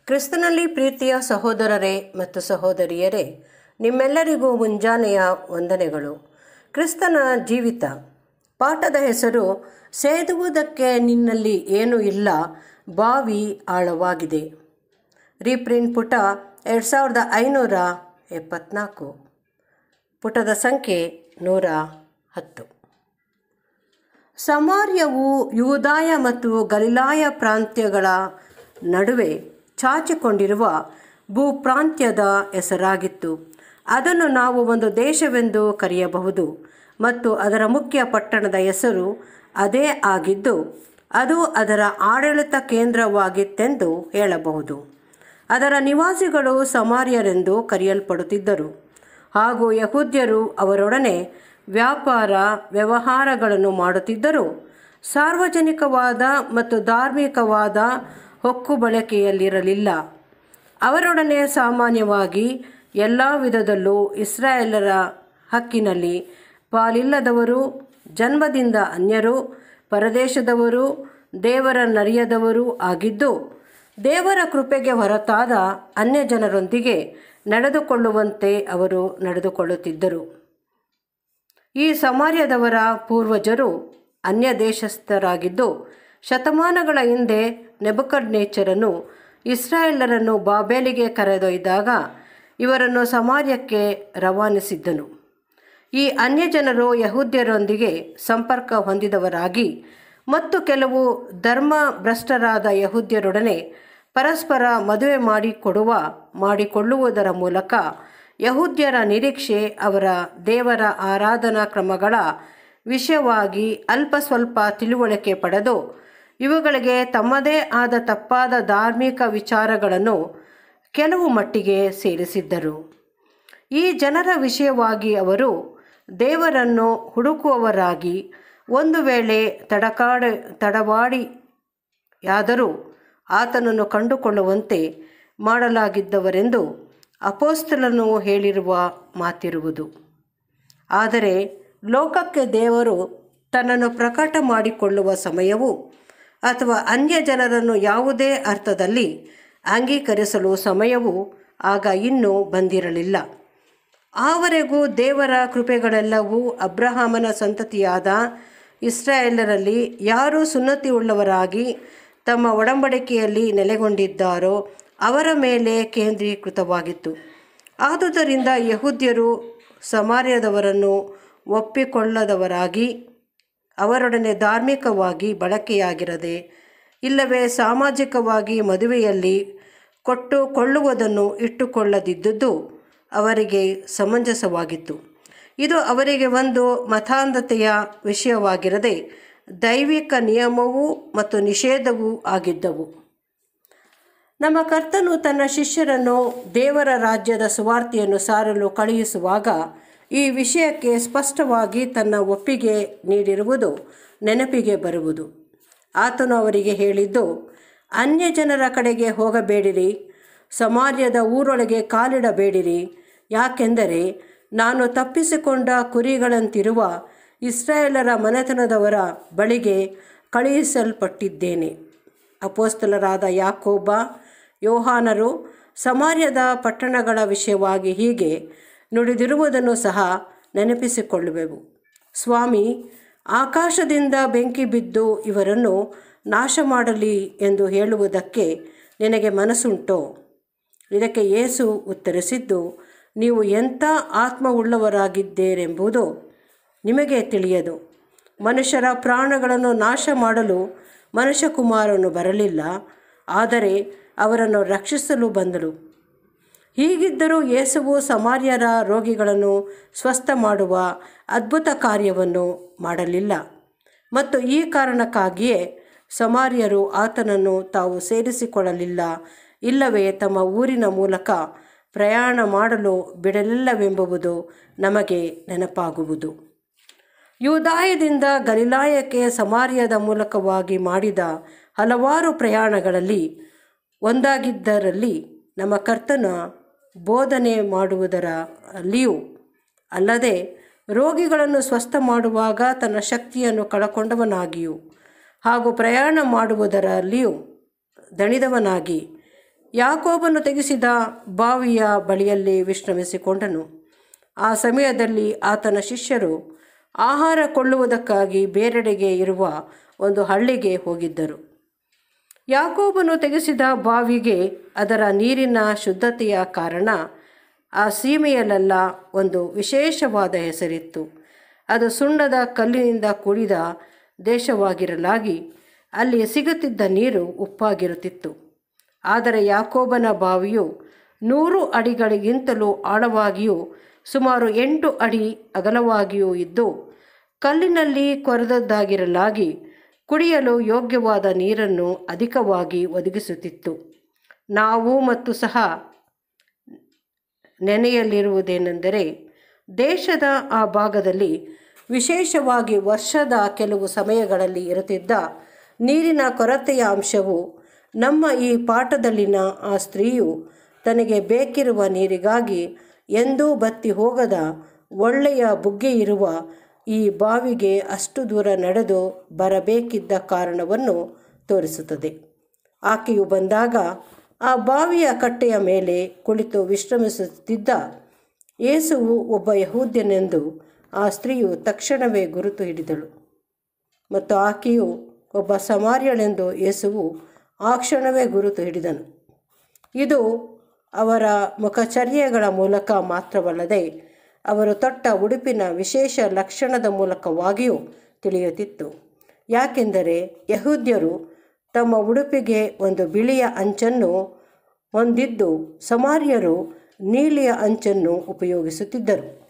ಕ್ರಿಸ್ತನಲ್ಲಿ ಪ್ರೀತಿಯ ಸಹೋದರರೇ ಮತ್ತು ಸಹೋದರಿಯರೇ ನಿಮ್ಮೆಲ್ಲರಿಗೂ ಮುಂಜಾನೆಯ ವಂದನೆಗಳು ಕ್ರಿಸ್ತನ ಜೀವಿತ ಪಾಠದ ಹೆಸರು ಸೇದುವುದಕ್ಕೆ ನಿನ್ನಲ್ಲಿ ಏನೂ ಇಲ್ಲ ಬಾವಿ ಆಳವಾಗಿದೆ ರೀಪ್ರಿಂಟ್ ಪುಟ ಎರಡು ಸಾವಿರದ ಐನೂರ ಎಪ್ಪತ್ನಾಲ್ಕು ಪುಟದ ಸಂಖ್ಯೆ ನೂರ ಹತ್ತು ಸಮಾರ್ಯವು ಯೂದಾಯ ಮತ್ತು ಗಲಿಲಾಯ ಪ್ರಾಂತ್ಯಗಳ ನಡುವೆ ಚಾಚಿಕೊಂಡಿರುವ ಭೂಪ್ರಾಂತ್ಯದ ಹೆಸರಾಗಿತ್ತು ಅದನ್ನು ನಾವು ಒಂದು ದೇಶವೆಂದು ಕರೆಯಬಹುದು ಮತ್ತು ಅದರ ಮುಖ್ಯ ಪಟ್ಟಣದ ಹೆಸರು ಅದೇ ಆಗಿದ್ದು ಅದು ಅದರ ಆಡಳಿತ ಕೇಂದ್ರವಾಗಿತ್ತೆಂದು ಹೇಳಬಹುದು ಅದರ ನಿವಾಸಿಗಳು ಸಮಾರ್ಯರೆಂದು ಕರೆಯಲ್ಪಡುತ್ತಿದ್ದರು ಹಾಗೂ ಯಹೂದ್ಯರು ಅವರೊಡನೆ ವ್ಯಾಪಾರ ವ್ಯವಹಾರಗಳನ್ನು ಮಾಡುತ್ತಿದ್ದರು ಸಾರ್ವಜನಿಕವಾದ ಮತ್ತು ಧಾರ್ಮಿಕವಾದ ಹೊಕ್ಕು ಬಳಕೆಯಲ್ಲಿರಲಿಲ್ಲ ಅವರೊಡನೆ ಸಾಮಾನ್ಯವಾಗಿ ಎಲ್ಲ ವಿಧದಲ್ಲೂ ಇಸ್ರಾಯೇಲರ ಹಕ್ಕಿನಲ್ಲಿ ಪಾಲಿಲ್ಲದವರು ಜನ್ಮದಿಂದ ಅನ್ಯರು ಪರದೇಶದವರು ದೇವರ ನರಿಯದವರೂ ಆಗಿದ್ದು ದೇವರ ಕೃಪೆಗೆ ಹೊರತಾದ ಅನ್ಯ ಜನರೊಂದಿಗೆ ನಡೆದುಕೊಳ್ಳುವಂತೆ ಅವರು ನಡೆದುಕೊಳ್ಳುತ್ತಿದ್ದರು ಈ ಸಮಾರ್ಯದವರ ಪೂರ್ವಜರು ಅನ್ಯ ದೇಶಸ್ಥರಾಗಿದ್ದು ಶತಮಾನಗಳ ಹಿಂದೆ ನೆಬಕಡ್ನೇಚರನು ಇಸ್ರಾಯೇಲರನ್ನು ಬಾಬೇಲಿಗೆ ಕರೆದೊಯ್ದಾಗ ಇವರನ್ನು ಸಮಾರ್ಯಕ್ಕೆ ರವಾನಿಸಿದ್ದನು ಈ ಅನ್ಯ ಜನರು ಯಹೂದ್ಯರೊಂದಿಗೆ ಸಂಪರ್ಕ ಹೊಂದಿದವರಾಗಿ ಮತ್ತು ಕೆಲವು ಧರ್ಮ ಭ್ರಷ್ಟರಾದ ಯಹೂದ್ಯರೊಡನೆ ಪರಸ್ಪರ ಮದುವೆ ಮಾಡಿಕೊಡುವ ಮಾಡಿಕೊಳ್ಳುವುದರ ಮೂಲಕ ಯಹೂದ್ಯರ ನಿರೀಕ್ಷೆ ಅವರ ದೇವರ ಆರಾಧನಾ ಕ್ರಮಗಳ ವಿಷಯವಾಗಿ ಅಲ್ಪ ಸ್ವಲ್ಪ ತಿಳುವಳಿಕೆ ಪಡೆದು ಇವುಗಳಿಗೆ ತಮ್ಮದೇ ಆದ ತಪ್ಪಾದ ಧಾರ್ಮಿಕ ವಿಚಾರಗಳನ್ನು ಕೆಲವು ಮಟ್ಟಿಗೆ ಸೇರಿಸಿದ್ದರು ಈ ಜನರ ವಿಷಯವಾಗಿ ಅವರು ದೇವರನ್ನು ಹುಡುಕುವವರಾಗಿ ಒಂದು ವೇಳೆ ತಡಕಾಡ ತಡವಾಡಿಯಾದರೂ ಆತನನ್ನು ಕಂಡುಕೊಳ್ಳುವಂತೆ ಮಾಡಲಾಗಿದ್ದವರೆಂದು ಅಪೋಸ್ತಲನು ಹೇಳಿರುವ ಮಾತಿರುವುದು ಆದರೆ ಲೋಕಕ್ಕೆ ದೇವರು ತನ್ನನ್ನು ಪ್ರಕಟ ಮಾಡಿಕೊಳ್ಳುವ ಸಮಯವು ಅಥವಾ ಅನ್ಯ ಜನರನ್ನು ಯಾವುದೇ ಅರ್ಥದಲ್ಲಿ ಅಂಗೀಕರಿಸಲು ಸಮಯವು ಆಗ ಇನ್ನೂ ಬಂದಿರಲಿಲ್ಲ ಆವರೆಗೂ ದೇವರ ಕೃಪೆಗಳೆಲ್ಲವೂ ಅಬ್ರಹಾಮನ ಸಂತತಿಯಾದ ಇಸ್ರಾಯೇಲರಲ್ಲಿ ಯಾರು ಸುನ್ನತಿಯುಳ್ಳವರಾಗಿ ತಮ್ಮ ಒಡಂಬಡಿಕೆಯಲ್ಲಿ ನೆಲೆಗೊಂಡಿದ್ದಾರೋ ಅವರ ಮೇಲೆ ಕೇಂದ್ರೀಕೃತವಾಗಿತ್ತು ಆದುದರಿಂದ ಯಹೂದ್ಯರು ಸಮಾರ್ಯದವರನ್ನು ಒಪ್ಪಿಕೊಳ್ಳದವರಾಗಿ ಅವರೊಡನೆ ಧಾರ್ಮಿಕವಾಗಿ ಬಳಕೆಯಾಗಿರದೆ ಇಲ್ಲವೇ ಸಾಮಾಜಿಕವಾಗಿ ಮದುವೆಯಲ್ಲಿ ಕೊಟ್ಟು ಕೊಳ್ಳುವುದನ್ನು ಇಟ್ಟುಕೊಳ್ಳದಿದ್ದುದು ಅವರಿಗೆ ಸಮಂಜಸವಾಗಿತ್ತು ಇದು ಅವರಿಗೆ ಒಂದು ಮತಾಂಧತೆಯ ವಿಷಯವಾಗಿರದೆ ದೈವಿಕ ನಿಯಮವೂ ಮತ್ತು ನಿಷೇಧವೂ ಆಗಿದ್ದವು ನಮ್ಮ ಕರ್ತನು ತನ್ನ ಶಿಷ್ಯರನ್ನು ದೇವರ ರಾಜ್ಯದ ಸುವಾರ್ತೆಯನ್ನು ಸಾರಲು ಕಳುಹಿಸುವಾಗ ಈ ವಿಷಯಕ್ಕೆ ಸ್ಪಷ್ಟವಾಗಿ ತನ್ನ ಒಪ್ಪಿಗೆ ನೀಡಿರುವುದು ನೆನಪಿಗೆ ಬರುವುದು ಆತನು ಅವರಿಗೆ ಹೇಳಿದ್ದು ಅನ್ಯ ಜನರ ಕಡೆಗೆ ಹೋಗಬೇಡಿರಿ ಸಮಾರ್ಯದ ಊರೊಳಗೆ ಕಾಲಿಡಬೇಡಿರಿ ಯಾಕೆಂದರೆ ನಾನು ತಪ್ಪಿಸಿಕೊಂಡ ಕುರಿಗಳಂತಿರುವ ಇಸ್ರಾಯೇಲರ ಮನೆತನದವರ ಬಳಿಗೆ ಕಳುಹಿಸಲ್ಪಟ್ಟಿದ್ದೇನೆ ಅಪೋಸ್ತಲರಾದ ಯಾಕೋಬ ಯೋಹಾನರು ಸಮಾರ್ಯದ ಪಟ್ಟಣಗಳ ವಿಷಯವಾಗಿ ಹೀಗೆ ನುಡಿದಿರುವುದನ್ನು ಸಹ ನೆನಪಿಸಿಕೊಳ್ಳುವೆವು ಸ್ವಾಮಿ ಆಕಾಶದಿಂದ ಬೆಂಕಿ ಬಿದ್ದು ಇವರನ್ನು ನಾಶ ಮಾಡಲಿ ಎಂದು ಹೇಳುವುದಕ್ಕೆ ನಿನಗೆ ಮನಸ್ಸುಂಟೋ ಇದಕ್ಕೆ ಯೇಸು ಉತ್ತರಿಸಿದ್ದು ನೀವು ಎಂಥ ಆತ್ಮವುಳ್ಳವರಾಗಿದ್ದೀರೆಂಬುದು ನಿಮಗೆ ತಿಳಿಯದು ಮನುಷ್ಯರ ಪ್ರಾಣಗಳನ್ನು ನಾಶ ಮಾಡಲು ಮನುಷ್ಯಕುಮಾರನು ಬರಲಿಲ್ಲ ಆದರೆ ಅವರನ್ನು ರಕ್ಷಿಸಲು ಬಂದಳು ಹೀಗಿದ್ದರೂ ಯೇಸುವು ಸಮಾರ್ಯರ ರೋಗಿಗಳನ್ನು ಸ್ವಸ್ಥ ಮಾಡುವ ಅದ್ಭುತ ಕಾರ್ಯವನ್ನು ಮಾಡಲಿಲ್ಲ ಮತ್ತು ಈ ಕಾರಣಕ್ಕಾಗಿಯೇ ಸಮಾರ್ಯರು ಆತನನ್ನು ತಾವು ಸೇರಿಸಿಕೊಳ್ಳಲಿಲ್ಲ ಇಲ್ಲವೇ ತಮ್ಮ ಊರಿನ ಮೂಲಕ ಪ್ರಯಾಣ ಮಾಡಲು ಬಿಡಲಿಲ್ಲವೆಂಬುದು ನಮಗೆ ನೆನಪಾಗುವುದು ಯೂದಾಯದಿಂದ ಗಲಿಲಾಯಕ್ಕೆ ಸಮಾರ್ಯದ ಮೂಲಕವಾಗಿ ಮಾಡಿದ ಹಲವಾರು ಪ್ರಯಾಣಗಳಲ್ಲಿ ಒಂದಾಗಿದ್ದರಲ್ಲಿ ನಮ್ಮ ಕರ್ತನ ಬೋಧನೆ ಮಾಡುವುದರ ಅಲ್ಲಿಯೂ ಅಲ್ಲದೆ ರೋಗಿಗಳನ್ನು ಸ್ವಸ್ಥ ಮಾಡುವಾಗ ತನ್ನ ಶಕ್ತಿಯನ್ನು ಕಳಕೊಂಡವನಾಗಿಯೂ ಹಾಗೂ ಪ್ರಯಾಣ ಮಾಡುವುದರಲ್ಲಿಯೂ ದಣಿದವನಾಗಿ ಯಾಕೋಬನು ತೆಗೆಸಿದ ಬಾವಿಯ ಬಳಿಯಲ್ಲಿ ವಿಶ್ರಮಿಸಿಕೊಂಡನು ಆ ಸಮಯದಲ್ಲಿ ಆತನ ಶಿಷ್ಯರು ಆಹಾರ ಕೊಳ್ಳುವುದಕ್ಕಾಗಿ ಬೇರೆಡೆಗೆ ಇರುವ ಒಂದು ಹಳ್ಳಿಗೆ ಹೋಗಿದ್ದರು ಯಾಕೋಬನು ತೆಗೆಸಿದ ಬಾವಿಗೆ ಅದರ ನೀರಿನ ಶುದ್ಧತೆಯ ಕಾರಣ ಆ ಸೀಮೆಯಲ್ಲೆಲ್ಲ ಒಂದು ವಿಶೇಷವಾದ ಹೆಸರಿತ್ತು ಅದು ಸುಣ್ಣದ ಕಲ್ಲಿನಿಂದ ಕೂಡಿದ ದೇಶವಾಗಿರಲಾಗಿ ಅಲ್ಲಿ ಸಿಗುತ್ತಿದ್ದ ನೀರು ಉಪ್ಪಾಗಿರುತ್ತಿತ್ತು ಆದರೆ ಯಾಕೋಬನ ಬಾವಿಯು ನೂರು ಅಡಿಗಳಿಗಿಂತಲೂ ಆಳವಾಗಿಯೂ ಸುಮಾರು ಎಂಟು ಅಡಿ ಅಗಲವಾಗಿಯೂ ಇದ್ದು ಕಲ್ಲಿನಲ್ಲಿ ಕೊರೆದದ್ದಾಗಿರಲಾಗಿ ಕುಡಿಯಲು ಯೋಗ್ಯವಾದ ನೀರನ್ನು ಅಧಿಕವಾಗಿ ಒದಗಿಸುತ್ತಿತ್ತು ನಾವು ಮತ್ತು ಸಹ ನೆನೆಯಲ್ಲಿರುವುದೇನೆಂದರೆ ದೇಶದ ಆ ಭಾಗದಲ್ಲಿ ವಿಶೇಷವಾಗಿ ವರ್ಷದ ಕೆಲವು ಸಮಯಗಳಲ್ಲಿ ಇರುತ್ತಿದ್ದ ನೀರಿನ ಕೊರತೆಯ ಅಂಶವು ನಮ್ಮ ಈ ಪಾಠದಲ್ಲಿನ ಆ ಸ್ತ್ರೀಯು ತನಗೆ ಬೇಕಿರುವ ನೀರಿಗಾಗಿ ಎಂದೂ ಬತ್ತಿ ಹೋಗದ ಒಳ್ಳೆಯ ಬುಗ್ಗೆ ಇರುವ ಈ ಬಾವಿಗೆ ಅಷ್ಟು ದೂರ ನಡೆದು ಬರಬೇಕಿದ್ದ ಕಾರಣವನ್ನು ತೋರಿಸುತ್ತದೆ ಆಕೆಯು ಬಂದಾಗ ಆ ಬಾವಿಯ ಕಟ್ಟೆಯ ಮೇಲೆ ಕುಳಿತು ವಿಶ್ರಮಿಸುತ್ತಿದ್ದ ಯೇಸುವು ಒಬ್ಬ ಯಹೂದ್ಯನೆಂದು ಆ ಸ್ತ್ರೀಯು ತಕ್ಷಣವೇ ಗುರುತು ಹಿಡಿದಳು ಮತ್ತು ಆಕೆಯು ಒಬ್ಬ ಸಮಾರ್ಯಳೆಂದು ಯೇಸುವು ಆ ಕ್ಷಣವೇ ಗುರುತು ಹಿಡಿದನು ಇದು ಅವರ ಮುಖಚರ್ಯೆಗಳ ಮೂಲಕ ಮಾತ್ರವಲ್ಲದೆ ಅವರು ತೊಟ್ಟ ಉಡುಪಿನ ವಿಶೇಷ ಲಕ್ಷಣದ ಮೂಲಕವಾಗಿಯೂ ತಿಳಿಯುತ್ತಿತ್ತು ಯಾಕೆಂದರೆ ಯಹೂದ್ಯರು ತಮ್ಮ ಉಡುಪಿಗೆ ಒಂದು ಬಿಳಿಯ ಅಂಚನ್ನು ಹೊಂದಿದ್ದು ಸಮಾರ್ಯರು ನೀಲಿಯ ಅಂಚನ್ನು ಉಪಯೋಗಿಸುತ್ತಿದ್ದರು